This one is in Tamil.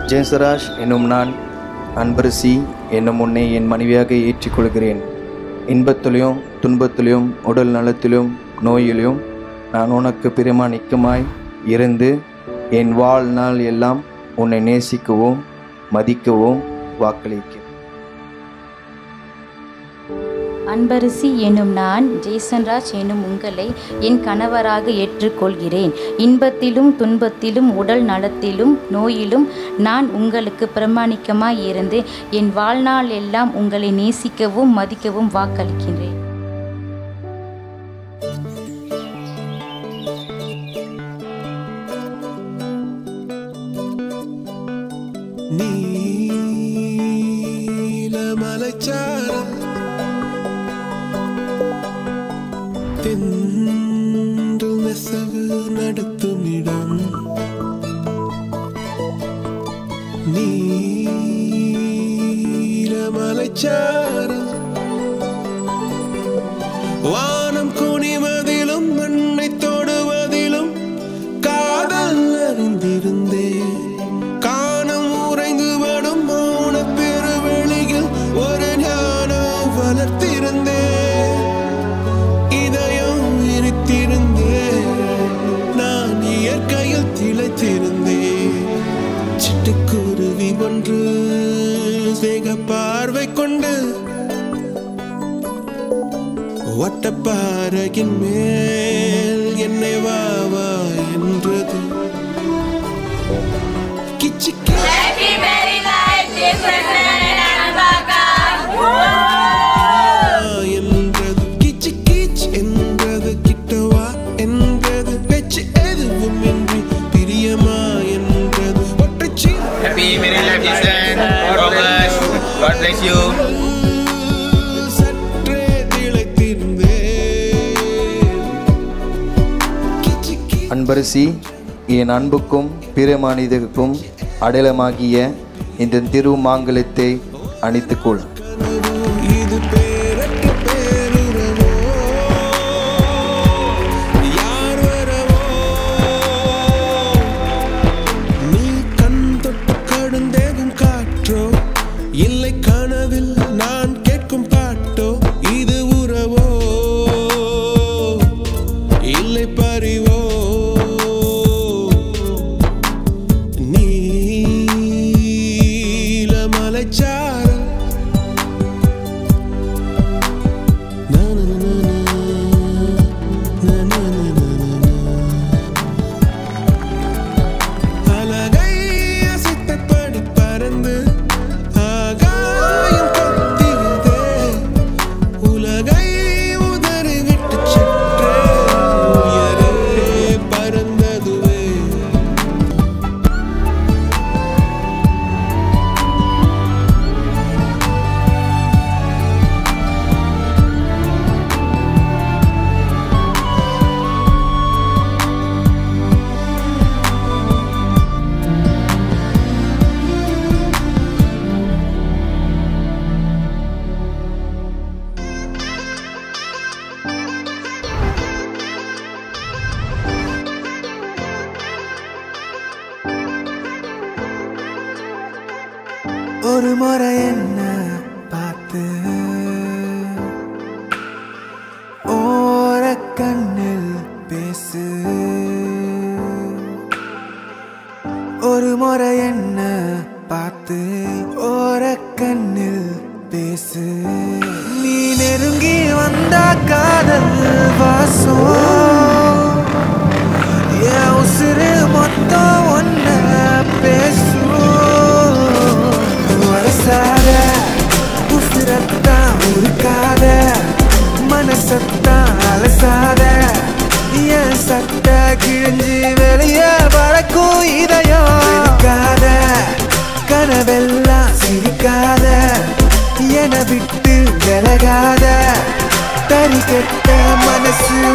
ஜேசராஜ் என்னும் நான் அன்பரசி என்னும் உன்னை என் மனைவியாக ஏற்றுக்கொள்கிறேன் இன்பத்திலும் துன்பத்திலும் உடல் நலத்திலும் நோயிலும் நான் உனக்கு பிரமாணிக்கமாய் இருந்து என் வாழ்நாள் எல்லாம் உன்னை நேசிக்கவும் மதிக்கவும் வாக்களிக்கிறேன் அன்பரசி எனும் நான் ஜேசன்ராஜ் எனும் உங்களை என் கணவராக ஏற்றுக்கொள்கிறேன் இன்பத்திலும் துன்பத்திலும் உடல் நலத்திலும் நோயிலும் நான் உங்களுக்கு பிரமாணிக்கமாய் இருந்து என் வாழ்நாள் எல்லாம் உங்களை நேசிக்கவும் மதிக்கவும் வாக்களிக்கிறேன் நீலமலைச்சாரல் தென்று நெசவு நடத்தும் இடம் நீலமலைச்சாரல் வானம் குனிவதிலும் மண்ணை தொடுவதிலும் காதல் அறிந்திருந்தேன் காணம் உறைந்து வடும் மௌன பெருவெளியில் ஒரு ஞானம் வளர்த்திருந்தேன் இதயம் விரித்திருந்தேன் நான் இயற்கையில் திளைத்திருந்தேன் சிட்டுக்குருவி ஒன்று சேக பார்வை கொண்டு வட்டப்பாறையின் மேல் என்னை வா வா என்றது கிச்சி Happy married life, different and Baka. என்றது கிச்சு கீச் என்றது கிட்டவா என்றது பேச்சு எதுவும் இன்றி பிரியமா என்றது ஒற்றைச்சி Happy married life, Jason. God bless. God bless you. சற்றே திளைத்திருந்தேன் கிச்சு கீ அன்பரசி என் அன்புக்கும் பிரமாணிதற்கும் அடையாளமாகிய இந்த திருமாங்கலத்தை அணித்துக்கொள் இது பேரற்ற பேருறவோ யார் வரவோ நீ கண் தொட்டு கடுந்தேகும் காற்றோ இல்லை கனவில் நான் கேட்கும் பாட்டோ இது உறவோ இல்லை பறிவோ நீலமலைச்சாரல் Na na na na na. Na na na na na na. அலகை அசைத்தபடி பறந்து ஆகாயம் கத்தியதே. உலகை உதறி விட்டுச் சென்றே. உயரே பறந்ததுவே ஒரு முறை என்ன பார்த்து ஓர கண்ணில் பேசு ஒரு முறை என்ன பார்த்து ஓர கண்ணில் பேசு நீ நெருங்கி வந்த காதல் வாசம் என் உசுறு மொத்தம் ஒன்ன பேசும் வரசாத உசுரத்தான் உருக்காத மனசத்தான் அலசாத என் சட்ட கிழிஞ்சு வெளியே பறக்கும் இதயம் இருக்காத கனவெல்லாம் சிரிக்காத என விட்டு விலகாத தறி கெட்ட மனசு